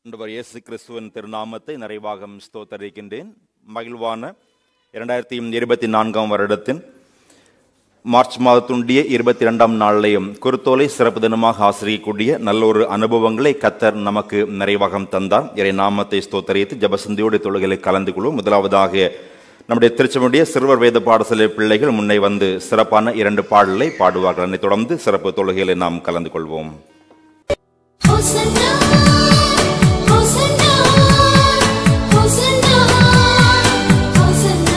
ஆண்டவர் இயேசு கிறிஸ்துவின் திருநாமத்தை நிறைவாக ஸ்தோத்தரிக்கின்றேன் மகிழ்வான இரண்டாயிரத்தி இருபத்தி நான்காம் வருடத்தின் மார்ச் மாதத்துண்டிய இருபத்தி இரண்டாம் நாளிலையும் குருத்தோலை சிறப்பு தினமாக ஆசிரியக்கூடிய நல்ல ஒரு அனுபவங்களை கத்தர் நமக்கு நிறைவாகம் தந்தார் இறை நாமத்தை ஸ்தோத்தரித்து ஜபசந்தியோடு தொழுகளை கலந்து கொள்வோம் முதலாவதாக நம்முடைய திருச்செமுடைய சிறுவர் வேத பாடசாலை பிள்ளைகள் முன்னே வந்து சிறப்பான இரண்டு பாடலை பாடுவார்கள் அதனைத் தொடர்ந்து சிறப்பு தொழுகைகளை நாம் கலந்து கொள்வோம் Hosanna, Hosanna, Hosanna, Hosanna.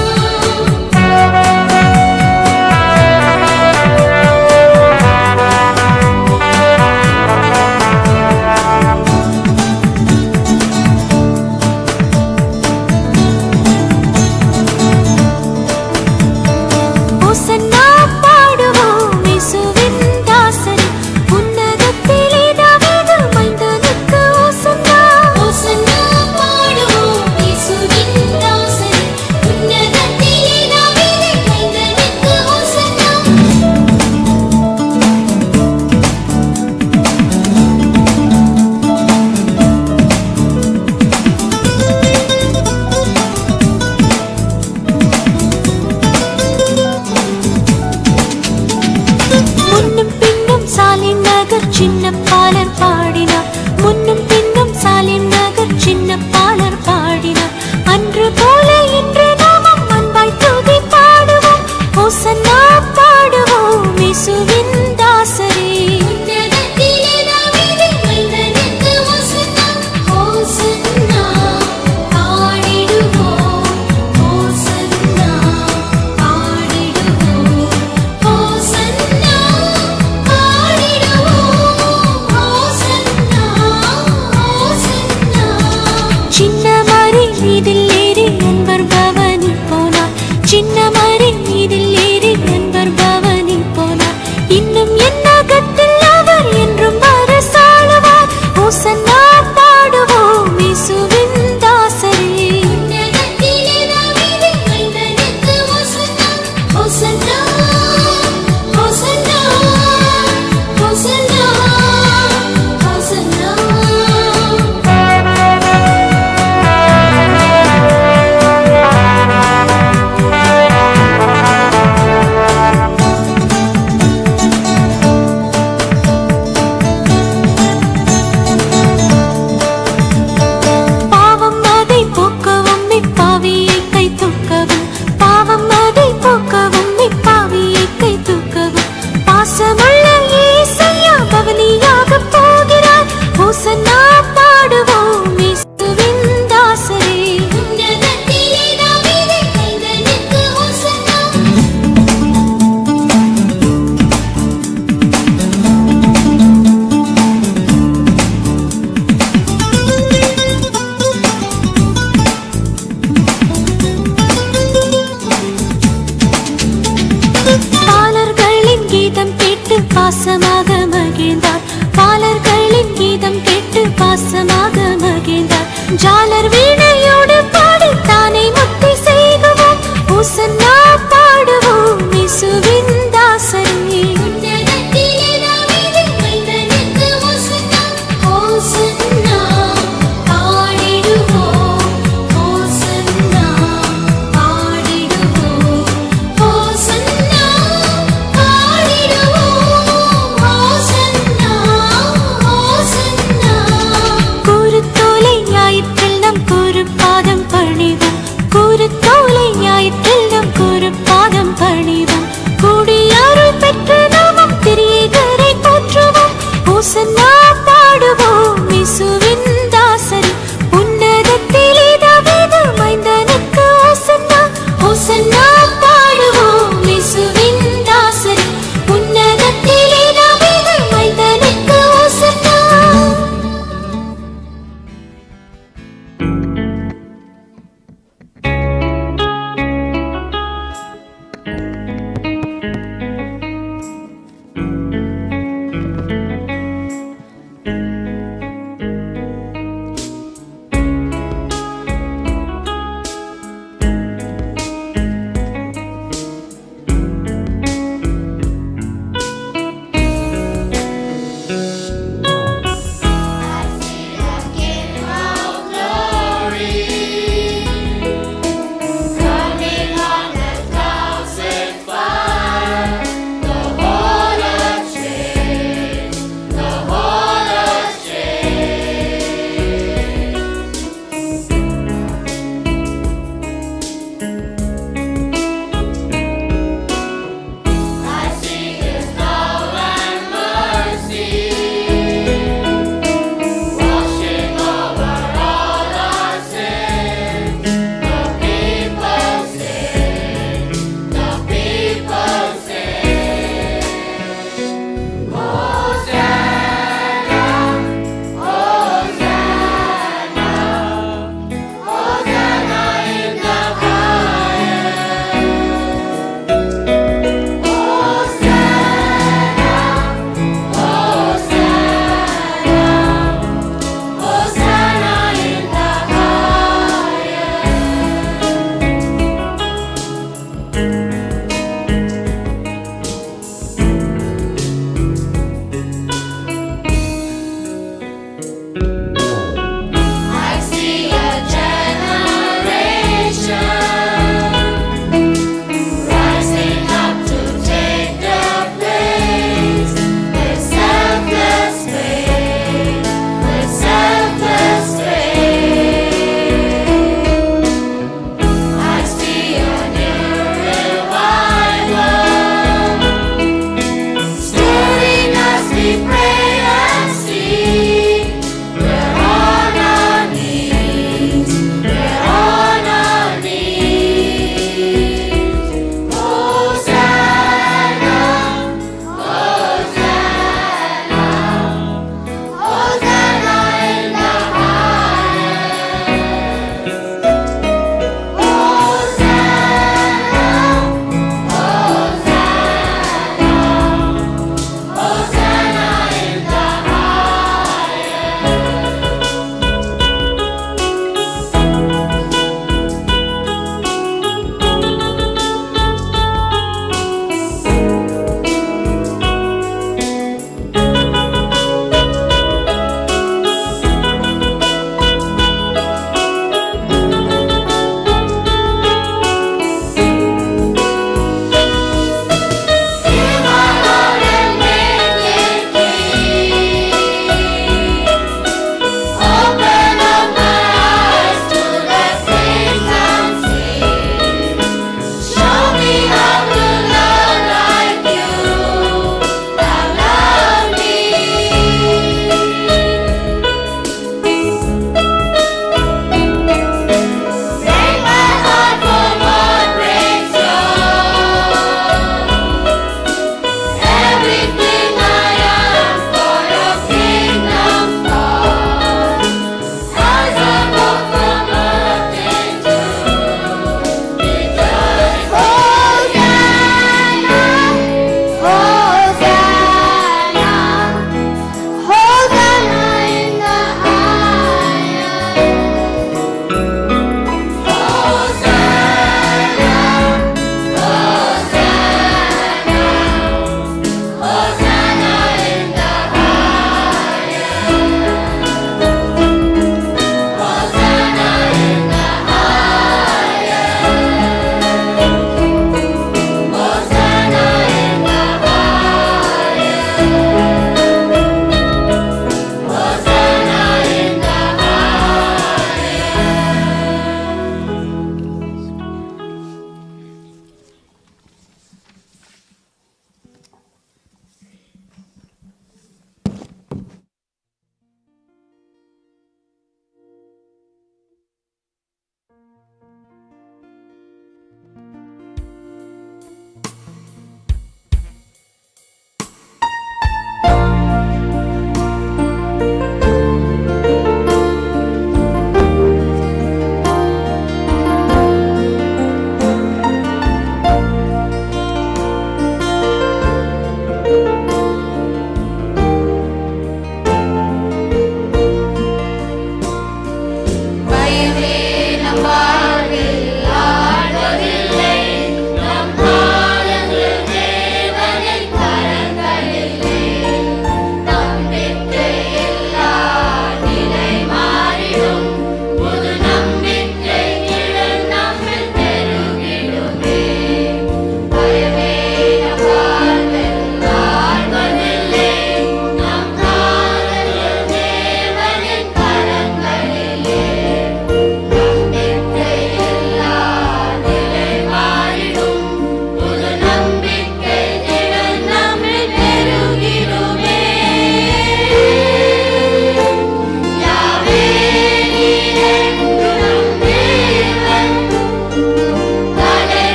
ஹோசன்னா பாடுவோம் இயேசுவின் தாசரே உன்னதத்திலே தாவீது மைந்தனுக்கு ஹோசன்னா ஹோசன்னா பாடுவோம் இயேசுவின் தாசரே உன்னதத்திலே தாவீது மைந்தனுக்கு ஹோசன்னா முன்னும் பின்னும் சாலின் நகர் சின்ன பாலர் பாடினார் முன்னும் பின்னும் சாலின் நகர் சின்ன பாலர் பாடினார் அன்று போல இன்று நாமும் அன்பாய் துதி பாடுவோம் ஹோசன்னா பாடுவோம் இயேசுவின் தாசரே உன்னதத்திலே தாவீது மைந்தனுக்கு ஹோசன்னா ஹோசன்னா பாடிடுவோம் ஹோசன்னா பாடிடுவோம் ஹோசன்னா பாடிடுவோம் ஹோசன்னா ஹோசன்னா சின்ன மரி மீதில் ஏறி நண்பர் பவனி போனார் சின்ன மரி மீதில் ஏறி நண்பர் பவனி போனார் இன்னும் என்ன கத்தில் அவர் என்றும் அரசாளுவார் ஹோசன்னா பாடுவோம் இயேசுவின் தாசரே உன்னதத்திலே தாவீது மைந்தனுக்கு ஹோசன்னா ஹோசன்னா ஹோசன்னா ஹோசன்னா ஹோசன்னா பாவம் அதை போக்கவும் இப்பாவியை கை தூக்கவும் பாவம் அதை போக்கவும் இப்பாவியை கை தூக்கவும் பாசமுள்ள இயேசையா பவனியாக போகிறார் ஹோசன்னா பாடுவோம் இயேசுவின் தாசரே உன்னதத்திலே தாவீது மைந்தனுக்கு ஹோசன்னா பாலர்களின் கீதம் கேட்டு பாசமாக மகிழ்ந்தார் பாலர்களின் கீதம் கேட்டு பாசமாக மகிழ்ந்தார் ஜாலர் வீணையோடு பாடி தானே முக்தி செய்குவோம் ஹோசன்னா பாடுவோம் இயேசுவின் தாசரே உன்னதத்திலே தாவீது மைந்தனுக்கு ஹோசன்னா ஹோசன்னா பாடிடுவோம் ஹோசன்னா பாடிடுவோம் ஹோசன்னா பாடிடுவோம் ஹோசன்னா ஹோசன்னா குருத்தோலை ஞாயிற்றில் நம் குருப்பாதம்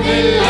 வானெல்லாம்